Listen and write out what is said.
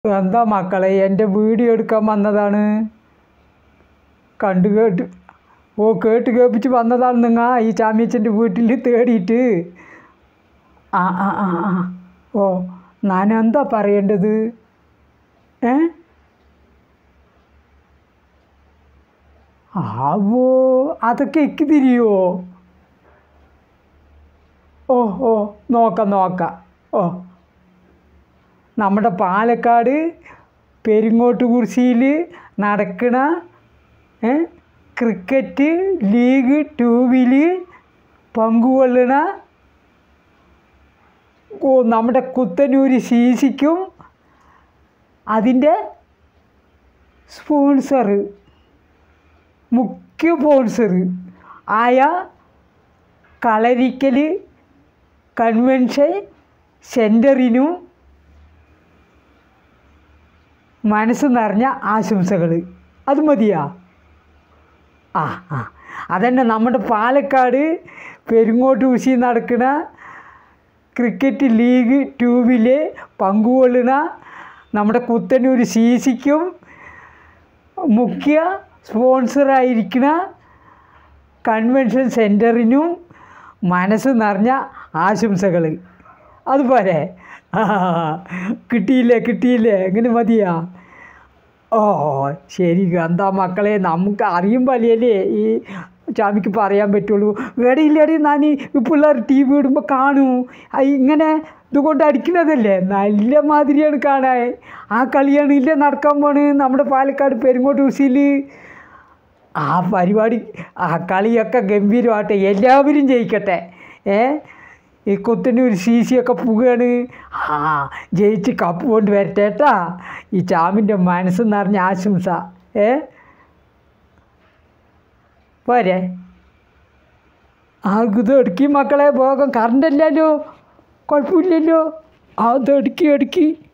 എന്താ മക്കളെ എൻ്റെ വീഡിയോ എടുക്കാൻ വന്നതാണ് കണ്ടു കേട്ട് ഓ കേട്ട് കേൾപ്പിച്ച് വന്നതാണ് നിങ്ങൾ ഈ ചാമ്യച്ചൻ്റെ വീട്ടിൽ തേടിയിട്ട് ആ ആ ആ ആ ഓ ഞാൻ എന്താ പറയേണ്ടത് ഏ ആവോ അതൊക്കെ എനിക്ക് തിരിയോ ഓ ഓ നോക്കാം നോക്കാം ഓ നമ്മുടെ പാലക്കാട് പെരിങ്ങോട്ട് കുറിശിയിൽ നടക്കണ ഏ, ക്രിക്കറ്റ് ലീഗ് ടൂവിൽ പങ്കുകൊള്ളണ ഓ നമ്മുടെ കുത്തനൂര് സി സിക്കും അതിൻ്റെ സ്പോൺസർ മുഖ്യ സ്പോൺസർ ആയ കളരിക്കൽ കൺവെൻഷൻ സെൻറ്ററിനും മനസ്സ് നിറഞ്ഞ ആശംസകൾ അത് മതിയാ ആ ആ അതന്നെ നമ്മുടെ പാലക്കാട് പെരുങ്ങോട്ട് ഉശി നടക്കുന്ന ക്രിക്കറ്റ് ലീഗ് ടൂവിലെ പങ്കുകൊള്ളുന്ന നമ്മുടെ കുത്തന്നൂർ സി സിക്കും മുഖ്യ സ്പോൺസറായിരിക്കുന്ന കൺവെൻഷൻ സെൻറ്ററിനും മനസ്സ് നിറഞ്ഞ ആശംസകൾ അതുപോലെ ആ കിട്ടിയില്ലേ കിട്ടിയില്ലേ എങ്ങനെ മതിയാ ഓ ശരി എന്താ മക്കളെ നമുക്ക് അറിയുമ്പോൾ അല്ലേ ഈ ചാമിക്ക് പറയാൻ പറ്റുള്ളൂ ഇടയില്ലടി ഞാൻ ഈ പിള്ളേർ ടി വി ഇടുമ്പോൾ കാണൂ ആ ഇങ്ങനെ ഇതുകൊണ്ട് അടിക്കുന്നതല്ലേ നല്ല മാതിരിയാണ് കാണാൻ ആ കളിയാണ് ഇല്ലേ നടക്കാൻ പോണ് നമ്മുടെ പാലക്കാട് പെരുങ്ങോട്ട് ഉസിയിൽ ആ പരിപാടി ആ കളിയൊക്കെ ഗംഭീരമാട്ടെ എല്ലാവരും ജയിക്കട്ടെ ഏ ഈ കുത്തന്നൂർ സി സി ഒക്കെ പുകയാണ് ആ ജയിച്ച് കപ്പ് കൊണ്ട് വരട്ടെ കേട്ടാ ഈ ചാമിൻ്റെ മനസ്സ് നിറഞ്ഞ ആശംസ ഏ പോരെ ആ ഇത് എടുക്കി മക്കളെ പോകാം കറണ്ട് ഇല്ലല്ലോ കുഴപ്പമില്ലല്ലോ ആ ഇത് എടുക്കി എടുക്കി